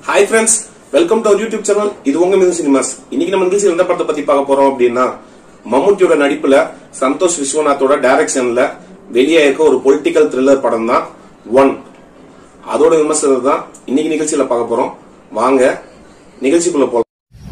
hi friends welcome to our YouTube channel இது உங்க மிது cinemas இன்னைக்கு நம்ம நிகழ்ச்சியில் எந்த படத்தை பத்தி பார்க்க போறோம் அப்படின்னா மம்முட்டியோட நடிப்புல சந்தோஷ் விஸ்வநாத்தோட டைரக்ஷன்ல வெளியே இருக்க ஒரு பொலிட்டிக்கல் த்ரில்லர் படம் தான் ஒன் அதோட விமர்சனம் தான் இன்னைக்கு நிகழ்ச்சியில பார்க்க போறோம் வாங்க நிகழ்ச்சிக்குள்ள போலாம்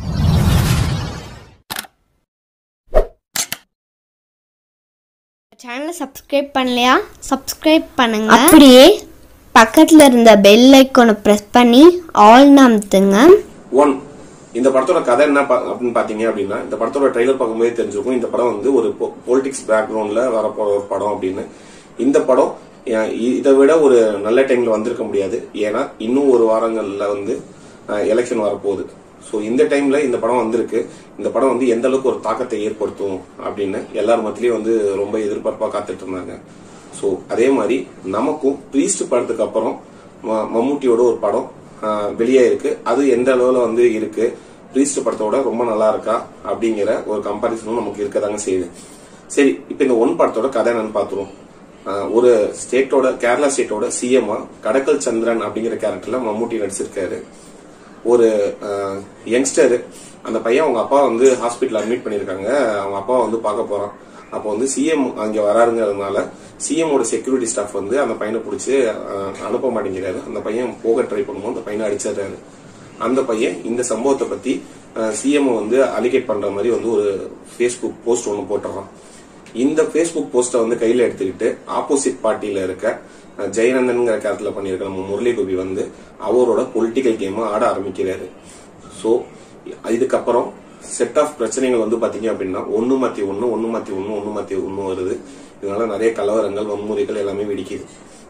சேனலை சப்ஸ்கிரைப் பண்ணலையா சப்ஸ்கிரைப் பண்ணுங்க அப்படியே பக்கத்தில் இருந்த பெல் ஐக்கானை ப்ரெஸ் பண்ணி ஆல் அமுத்துங்க ஒன் இந்த படத்தோட கதை என்ன பா- அப்படின்னு பாத்தீங்க அப்படின்னா இந்த படத்தோட ட்ரெய்லர் பார்க்கும்போதே தெரிஞ்சிருக்கும் இந்த படம் வந்து ஒரு பொலிட்டிக்ஸ் பேக்ரவுண்ட்ல வரப்போற ஒரு படம் அப்படின்னு இந்த படம் அஹ், இ- இதை விட ஒரு நல்ல டைம்ல வந்திருக்க முடியாது ஏன்னா இன்னும் ஒரு வாரங்கள்ல வந்து எலெக்ஷன் வரப்போகுது ஸோ இந்த டைம்ல இந்த படம் வந்திருக்கு இந்த படம் வந்து எந்த அளவுக்கு ஒரு தாக்கத்தை ஏற்படுத்தும் அப்படின்னு எல்லார் மத்தியிலயும் வந்து ரொம்ப எதிர்பார்ப்பா காத்துட்டு இருந்தாங்க ஸோ அதே மாதிரி நமக்கும் ப்ரீஸ்ட் படத்துக்கு அப்புறம் ம- மம்முட்டியோட ஒரு படம் ஆஹ், வெளியே இருக்கு அது எந்த அளவுல வந்து இருக்கு ப்ரீஸ்ட் படத்தோட ரொம்ப நல்லா இருக்கா அப்படிங்கிற ஒரு கம்பாரிசனும் நமக்கு இருக்கதாங்க செய்யுது சரி இப்போ இந்த ஒன் படத்தோட கதை என்னன்னு பார்த்துருவோம் ஆஹ், ஒரு ஸ்டேட்டோட கேரளா ஸ்டேட்டோட சிஎம்ஆ கடக்கல் சந்திரன் அப்படிங்கிற கேரக்டர்ல மம்முட்டி நடிச்சிருக்காரு ஒரு யங்ஸ்டர் அந்த பையன் அவங்க அப்பா வந்து ஹாஸ்பிட்டல் அட்மிட் பண்ணிருக்காங்க அவங்க அப்பா வந்து பார்க்க போறான் அப்போ வந்து சிஎம் அங்க வராருங்கிறதுனால சிஎம்மோட செக்யூரிட்டி ஸ்டாஃப் வந்து அந்த பையனை பிடிச்சி அனுப்ப மாட்டேங்கிறாரு அந்த பையன் போக ட்ரை பண்ணும்போது அந்த பையனை அடிச்சிடுறாரு அந்த பையன் இந்த சம்பவத்தை பத்தி சிஎம் வந்து அலிகேட் பண்ற மாதிரி வந்து ஒரு ஃபேஸ்புக் போஸ்ட் ஒன்று போட்டுறான் இந்த ஃபேஸ்புக் போஸ்டை வந்து கையில எடுத்துக்கிட்டு ஆப்போசிட் பார்ட்டியில இருக்க அஹ், ஜெயநந்தன்ங்கிற கேரக்டர்ல பண்ணியிருக்க நம்ம முரளி கோபி வந்து அவரோட பொலிட்டிக்கல் கேமை ஆட ஆரம்பிக்கிறாரு ஸோ இதுக்கப்புறம் செட் ஆஃப் பிரச்சனைகள் வந்து பாத்தீங்க அப்படின்னா ஒன்னு மாத்தி ஒன்னு ஒன்னு மாத்தி ஒன்னு ஒன்னு மாத்தி ஒன்னு வருது இதனால நிறைய கலவரங்கள் வன்முறைகள் எல்லாமே வெடிக்குது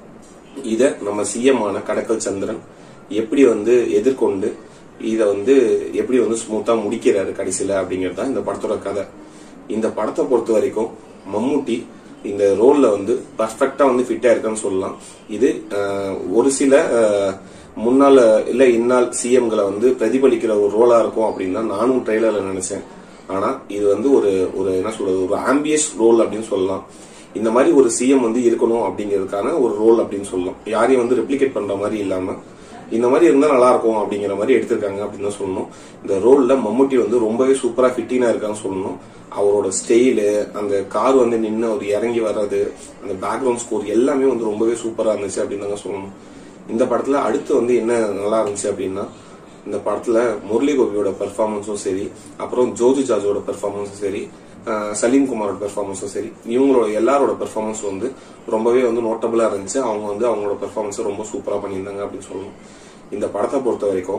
இத நம்ம சிஎம் ஆன கடக்கல் சந்திரன் எப்படி வந்து எதிர்கொண்டு இத வந்து எப்படி வந்து ஸ்மூத்தா முடிக்கிறாரு கடைசியில அப்படிங்கிறது தான் இந்த படத்தோட கதை இந்த படத்தை பொறுத்த வரைக்கும் மம்முட்டி இந்த ரோல்ல வந்து பர்ஃபெக்டா வந்து ஃபிட்டா இருக்கான்னு சொல்லலாம் இது அஹ், ஒரு சில அஹ், முன்னாள் இல்ல இந்நாள் சிஎம்களை வந்து பிரதிபலிக்கிற ஒரு ரோலா இருக்கும் அப்படின்னு தான் நானும் ட்ரெய்லர்ல நினைச்சேன் ஆனா இது வந்து ஒரு ஒரு என்ன சொல்றது ஒரு ஆம்பியஸ் ரோல் அப்படின்னு சொல்லலாம் இந்த மாதிரி ஒரு சிஎம் வந்து இருக்கணும் அப்படிங்கிறதுக்கான ஒரு ரோல் அப்படின்னு சொல்லலாம் யாரையும் வந்து ரெப்ளிகேட் பண்ற மாதிரி இல்லாம இந்த மாதிரி இருந்தா நல்லா இருக்கும் அப்படிங்கிற மாதிரி எடுத்திருக்காங்க அப்படின்னு தான் சொல்லணும் இந்த ரோல்ல மம்முட்டி வந்து ரொம்பவே சூப்பரா ஃபிட்டினா இருக்கான்னு சொல்லணும் அவரோட ஸ்டைலு அந்த கார் வந்து நின்று அவர் இறங்கி வர்றது அந்த பேக்ரவுண்ட் ஸ்கோர் எல்லாமே வந்து ரொம்பவே சூப்பரா இருந்துச்சு அப்படின்னு தாங்க சொல்லணும் இந்த படத்துல அடுத்து வந்து என்ன நல்லா இருந்துச்சு அப்படின்னா இந்த படத்துல முரளி கோபியோட பெர்ஃபார்மன்ஸும் சரி அப்புறம் ஜோதி ஜார்ஜோட பெர்ஃபார்மன்ஸும் சரி அஹ் சலீம் குமாரோட பெர்ஃபார்மன்ஸும் சரி இவங்களோட எல்லாரோட பெர்ஃபார்மன்ஸ் வந்து ரொம்பவே வந்து நோட்டபிளா இருந்துச்சு அவங்க வந்து அவங்களோட பெர்ஃபார்மன்ஸ் ரொம்ப சூப்பரா பண்ணியிருந்தாங்க அப்படின்னு சொல்லணும் இந்த படத்தை பொறுத்த வரைக்கும்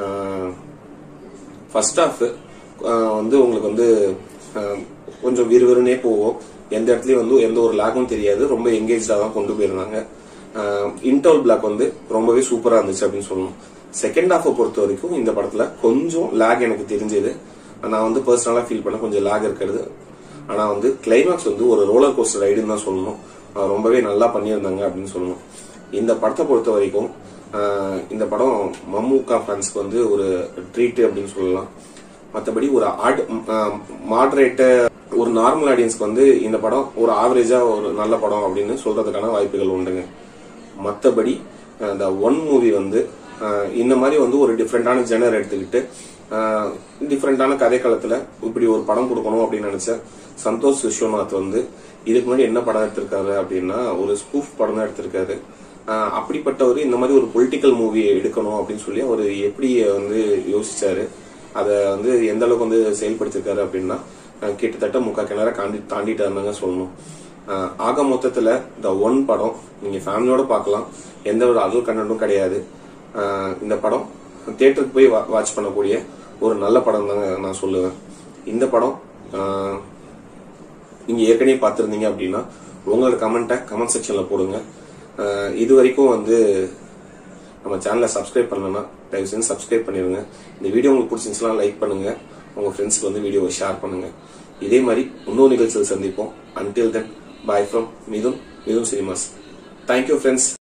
ஃபர்ஸ்ட் ஹாஃப் வந்து உங்களுக்கு வந்து அஹ், கொஞ்சம் விறுவிறுனே போகும் எந்த இடத்துலயும் வந்து எந்த ஒரு லேக்கும் தெரியாது ரொம்ப எங்கேஜா தான் கொண்டு போயிருந்தாங்க இன்டர்வல் பிளாக் வந்து ரொம்பவே சூப்பரா இருந்துச்சு அப்படின்னு சொல்லணும் செகண்ட் ஹாஃபை பொறுத்த வரைக்கும் இந்த படத்துல கொஞ்சம் லேக் எனக்கு தெரிஞ்சது நான் வந்து பர்சனலா ஃபீல் பண்ண கொஞ்சம் லேக் இருக்கிறது ஆனா வந்து கிளைமேக்ஸ் வந்து ஒரு ரோலர் கோஸ்டர் ரைடுன்னு தான் சொல்லணும் அஹ் ரொம்பவே நல்லா பண்ணியிருந்தாங்க அப்படின்னு சொல்லணும் இந்த படத்தை பொறுத்த வரைக்கும் அஹ் இந்த படம் மம்முக்கா ஃபேன்ஸ்க்கு வந்து ஒரு ட்ரீட் அப்படின்னு சொல்லலாம் மற்றபடி ஒரு ஆட் மாடரேட்ட ஒரு நார்மல் ஆடியன்ஸ்க்கு வந்து இந்த படம் ஒரு ஆவரேஜா ஒரு நல்ல படம் அப்படின்னு சொல்றதுக்கான வாய்ப்புகள் உண்டுங்க மற்றபடி இந்த ஒன் மூவி வந்து அஹ், இந்த மாதிரி வந்து ஒரு டிஃப்ரெண்டான ஜெனர் எடுத்துக்கிட்டு டிஃப்ரெண்டான கதைக்களத்துல இப்படி ஒரு படம் கொடுக்கணும் அப்படின்னு நினைச்ச சந்தோஷ் விஸ்வநாத் வந்து இதுக்கு முன்னாடி என்ன படம் எடுத்திருக்காரு அப்படின்னா ஒரு ஸ்பூஃப் படம் தான் எடுத்திருக்காரு அஹ், அப்படிப்பட்டவர் இந்த மாதிரி ஒரு பொலிட்டிக்கல் மூவி எடுக்கணும் அப்படின்னு சொல்லி அவர் எப்படி வந்து யோசிச்சாரு அதை வந்து எந்த அளவுக்கு வந்து செயல்படுத்திருக்காரு அப்படின்னா அஹ், கிட்டத்தட்ட முக்கா கிணற தாண்டி தாண்டிட்டாருந்தாங்க சொல்லணும் அஹ், ஆக மொத்தத்துல இந்த ஒன் படம் நீங்க ஃபேமிலியோட பார்க்கலாம் எந்த ஒரு அடல் கண்டனும் கிடையாது அஹ், இந்த படம் தியேட்டருக்கு போய் வாட்ச் பண்ணக்கூடிய ஒரு நல்ல படம் தாங்க நான் சொல்லுவேன் இந்த படம் அஹ், நீங்க ஏற்கனவே பார்த்திருந்தீங்க அப்படின்னா உங்களோட கமெண்ட்டை கமெண்ட் செக்ஷன்ல போடுங்க அஹ், இது வரைக்கும் வந்து நம்ம சேனலை சப்ஸ்கிரைப் பண்ணலன்னா தயவு செஞ்சு சப்ஸ்கிரைப் பண்ணிருங்க இந்த வீடியோ உங்களுக்கு பிடிச்சிருந்துச்சுன்னா லைக் பண்ணுங்க உங்க ஃப்ரெண்ட்ஸ்க்கு வந்து வீடியோவை ஷேர் பண்ணுங்க இதே மாதிரி இன்னொரு நிகழ்ச்சியில் சந்திப்போம் until then bye from Mithun Mithun cinemas thank you friends